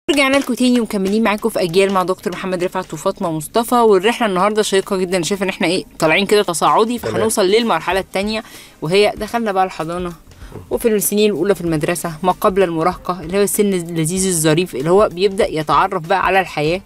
رجعنا لكم تاني ومكملين معاكم في اجيال مع دكتور محمد رفعت وفاطمه مصطفى والرحله النهارده شيقه جدا أنا شايفه ان احنا ايه طالعين كده تصاعدي تمام. فهنوصل للمرحله الثانيه وهي دخلنا بقى الحضانه وفي السنين الاولى في المدرسه ما قبل المراهقه اللي هو السن اللذيذ الظريف اللي هو بيبدا يتعرف بقى على الحياه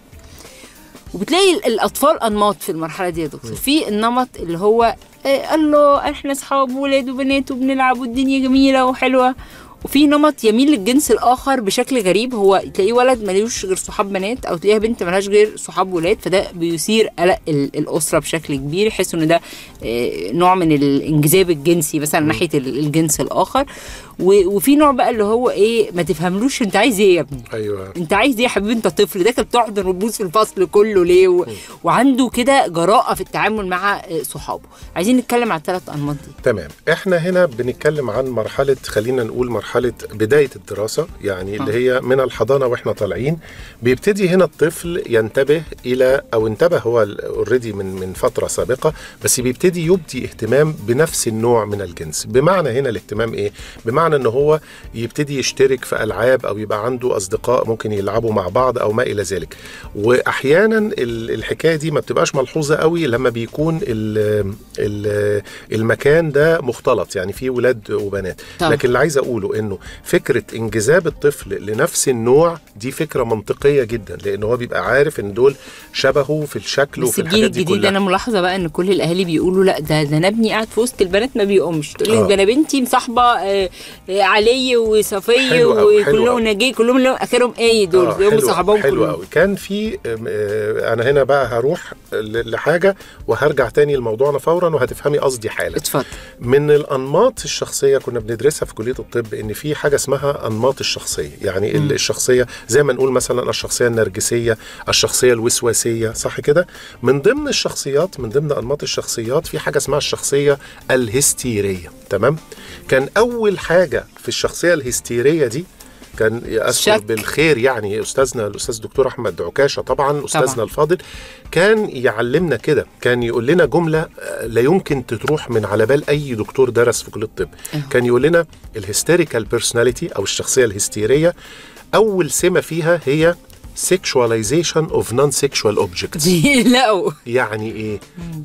وبتلاقي ال- الاطفال انماط في المرحله دي يا دكتور في النمط اللي هو إيه الله احنا اصحاب ولاد وبنات وبنلعب والدنيا جميله وحلوه وفي نمط يميل للجنس الاخر بشكل غريب هو تلاقيه ولد ملوش غير صحاب بنات او تلاقيها بنت ملهاش غير صحاب ولاد فده بيثير قلق ال- الاسره بشكل كبير يحسوا ان ده آه، نوع من الانجذاب الجنسي مثلا ناحيه ال- الجنس الاخر و- وفي نوع بقى اللي هو ايه ما تفهملوش انت عايز ايه يا ابني ايوه انت عايز ايه يا حبيبي انت طفل ده كانت بتحضن وتبوس في الفصل كله ليه و... وعنده كده جراءه في التعامل مع آه، صحابه عايزين نتكلم على الثلاث انماط دي تمام احنا هنا بنتكلم عن مرحله خلينا نقول مرحله بدايه الدراسه يعني اللي هي من الحضانه واحنا طالعين بيبتدي هنا الطفل ينتبه الى او انتبه هو اوريدي من من فتره سابقه بس بيبتدي يبدي اهتمام بنفس النوع من الجنس بمعنى هنا الاهتمام ايه بمعنى ان هو يبتدي يشترك في العاب او يبقى عنده اصدقاء ممكن يلعبوا مع بعض او ما الى ذلك واحيانا ال- الحكايه دي ما بتبقاش ملحوظه قوي لما بيكون ال ال المكان ده مختلط يعني فيه ولاد وبنات طبعا. لكن اللي عايز اقوله انه فكره انجذاب الطفل لنفس النوع دي فكره منطقيه جدا لان هو بيبقى عارف ان دول شبهه في الشكل بس وفي الجيل الحاجات دي الجديد كلها انا ملاحظه بقى ان كل الاهالي بيقولوا لا ده ده انا ابني قاعد في وسط البنات ما بيقومش تقول لي آه. ده انا بنتي مصاحبه آه، آه، علي وصفيه حلو أوي، حلو وكلهم أوي. نجي كلهم اللي اخرهم ايه دول آه، اللي هم حلو- صحابهم حلو كلهم قوي كان في آم، آه، انا هنا بقى هروح ل- لحاجه وهرجع تاني لموضوعنا فورا وهتفهمي قصدي حالا اتفضل من الانماط الشخصيه كنا بندرسها في كليه الطب ان في حاجه اسمها انماط الشخصيه يعني مم. ال- الشخصيه زي ما نقول مثلا الشخصيه النرجسيه الشخصيه الوسواسيه صح كده من ضمن الشخصيات من ضمن انماط الشخصيات في حاجه اسمها الشخصيه الهستيريه تمام كان اول حاجه في الشخصيه الهستيريه دي كان اذكر شك. بالخير يعني استاذنا الاستاذ دكتور احمد عكاشه طبعا استاذنا طبعاً. الفاضل كان يعلمنا كده كان يقول لنا جمله آه، لا يمكن تروح من على بال اي دكتور درس في كليه الطب أه. كان يقول لنا الهيستيريكال بيرسوناليتي او الشخصيه الهستيريه اول سمه فيها هي sexualization of non-sexual objects دي لا يعني ايه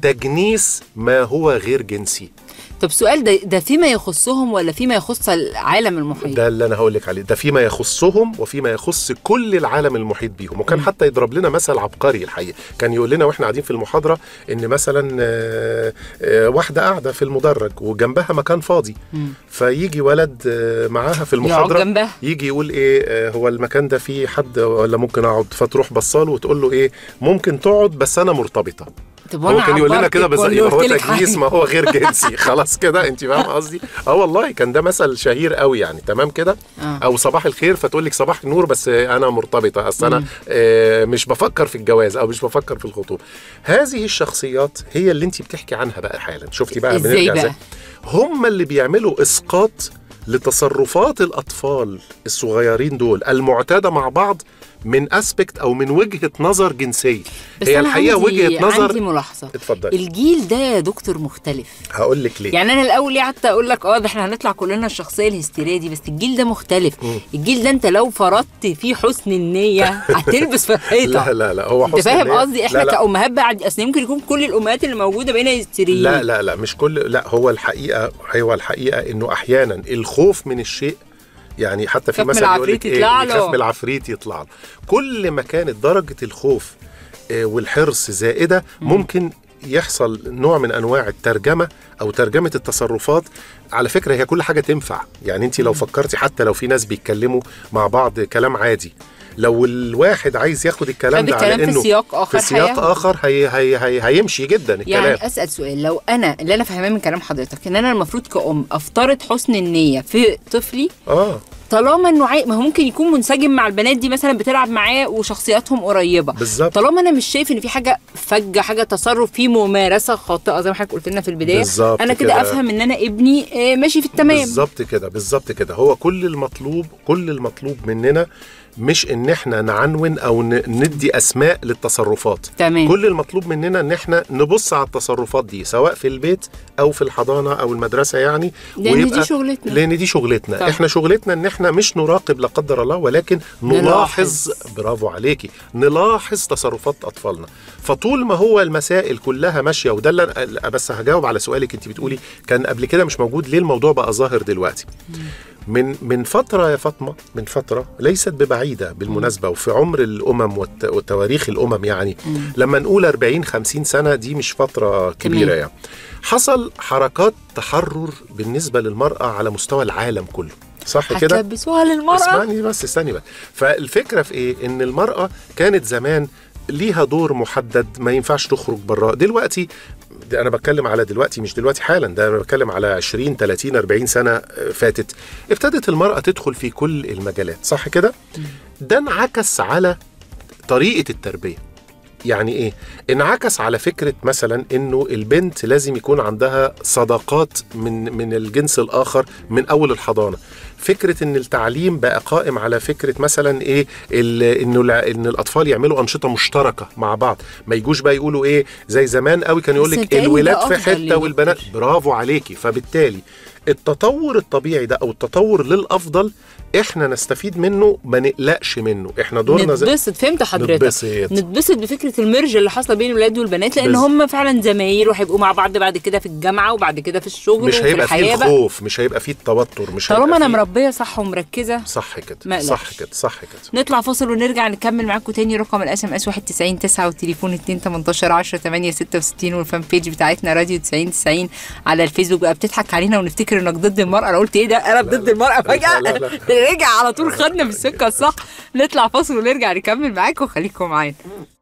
تجنيس ما هو غير جنسي طب سؤال ده ده فيما يخصهم ولا فيما يخص العالم المحيط ده اللي انا هقول لك عليه ده فيما يخصهم وفيما يخص كل العالم المحيط بيهم وكان حتى يضرب لنا مثل عبقري الحقيقه كان يقول لنا واحنا قاعدين في المحاضره ان مثلا آه، آه، واحده قاعده في المدرج وجنبها مكان فاضي مم. فيجي ولد آه، معاها في يقعد المحاضره جنبها يجي يقول ايه آه، هو المكان ده فيه حد ولا ممكن اقعد فتروح بصاله وتقول له ايه ممكن تقعد بس انا مرتبطه طب هو وانا كان يقول لنا عبرتك كده بس ولا يبقى هو قلت لك تجنيس حاجة؟ ما هو غير جنسي خلاص كده انت فاهم قصدي اه والله كان ده مثل شهير قوي يعني تمام كده آه. او صباح الخير فتقول لك صباح النور بس انا مرتبطه اصل انا مم. آه مش بفكر في الجواز او مش بفكر في الخطوبه هذه الشخصيات هي اللي انت بتحكي عنها بقى حالا شفتي بقى إزاي بنرجع بقى؟ ازاي هم اللي بيعملوا اسقاط لتصرفات الاطفال الصغيرين دول المعتاده مع بعض من اسبكت او من وجهه نظر جنسيه بس هي أنا الحقيقه عندي وجهه نظر عندي ملاحظه اتفضلي الجيل ده يا دكتور مختلف هقول لك ليه يعني انا الاول ليه قعدت اقول لك اه ده احنا هنطلع كلنا الشخصيه الهستيريه دي بس الجيل ده مختلف مم. الجيل ده انت لو فرضت فيه حسن النيه هتلبس في الحيطه لا لا لا هو انت حسن فاهم النية. قصدي احنا لا لا كامهات بعد اصل يمكن يكون كل الامهات اللي موجوده بقينا هستيريين لا لا لا مش كل لا هو الحقيقه هو الحقيقه انه احيانا الخوف من الشيء يعني حتى في يخاف من مثل يقول العفريت لك ايه يطلع له. يخاف من العفريت يطلع له كل ما كانت درجه الخوف آه، والحرص زائده ممكن يحصل نوع من انواع الترجمه او ترجمه التصرفات على فكره هي كل حاجه تنفع يعني انت لو فكرتي حتى لو في ناس بيتكلموا مع بعض كلام عادي لو الواحد عايز ياخد الكلام خد ده على الكلام في انه سياق اخر في سياق هياخد. اخر هي هي هي هيمشي جدا الكلام يعني اسال سؤال لو انا اللي انا فاهماه من كلام حضرتك ان انا المفروض كأم افترض حسن النيه في طفلي اه طالما انه عاي... ما هو ممكن يكون منسجم مع البنات دي مثلا بتلعب معاه وشخصياتهم قريبه بالظبط طالما انا مش شايف ان في حاجه فجه حاجه تصرف فيه ممارسه خاطئه زي ما حضرتك قلت لنا في البدايه بالظبط انا كده كده. افهم ان انا ابني آه، ماشي في التمام بالظبط كده بالظبط كده هو كل المطلوب كل المطلوب مننا مش ان احنا نعنون او ن- ندي اسماء للتصرفات تمام كل المطلوب مننا ان احنا نبص على التصرفات دي سواء في البيت او في الحضانه او المدرسه يعني لان دي شغلتنا لان دي شغلتنا طبعا. احنا شغلتنا ان احنا احنا مش نراقب لا قدر الله ولكن نلاحظ. نلاحظ برافو عليكي نلاحظ تصرفات اطفالنا فطول ما هو المسائل كلها ماشيه وده اللي أنا- بس هجاوب على سؤالك انت بتقولي كان قبل كده مش موجود ليه الموضوع بقى ظاهر دلوقتي من من فتره يا فاطمه من فتره ليست ببعيده بالمناسبه وفي عمر الامم والت- وتواريخ الامم يعني لما نقول 40 50 سنه دي مش فتره كبيره تمام. يعني حصل حركات تحرر بالنسبه للمراه على مستوى العالم كله صح كده هتلبسوها للمرأة اسمعني بس استني بقى فالفكره في ايه ان المراه كانت زمان ليها دور محدد ما ينفعش تخرج براه دلوقتي ده انا بتكلم على دلوقتي مش دلوقتي حالا ده انا بتكلم على 20 30 40 سنه آه، فاتت ابتدت المراه تدخل في كل المجالات صح كده ده انعكس على طريقه التربيه يعني ايه انعكس على فكره مثلا انه البنت لازم يكون عندها صداقات من من الجنس الاخر من اول الحضانه فكره ان التعليم بقى قائم على فكره مثلا ايه ال- انه الع- ان الاطفال يعملوا انشطه مشتركه مع بعض ما يجوش بقى يقولوا ايه زي زمان قوي كان يقول بس لك متهيألي ده الولاد في أفضل يا حته والبنات دكتور. برافو عليكي فبالتالي التطور الطبيعي ده او التطور للافضل احنا نستفيد منه ما نقلقش منه احنا دورنا زي نتبسط فهمت حضرتك نتبسط. نتبسط بفكره الميرج اللي حاصله بين الولاد والبنات لان بس- هم فعلا زمايل وهيبقوا مع بعض بعد كده في الجامعه وبعد كده في الشغل مش وفي هيبقى فيه الحياه بقى الخوف مش هيبقى فيه التوتر مش طالما هيبقى انا فيه مربيه صح ومركزه صح كده ما صح قلقش. كده صح كده نطلع فاصل ونرجع نكمل معاكم تاني رقم الاس ام اس 190 9 والتليفون 2 18 10 8 66 والفان بيج بتاعتنا راديو 90 90 على الفيسبوك بقى بتضحك علينا ونفتكر انك ضد المراه انا قلت ايه ده انا ضد المراه فجاه لا، لا، رجع على طول خدنا في السكه الصح نطلع فاصل ونرجع نكمل معاكم خليكم معانا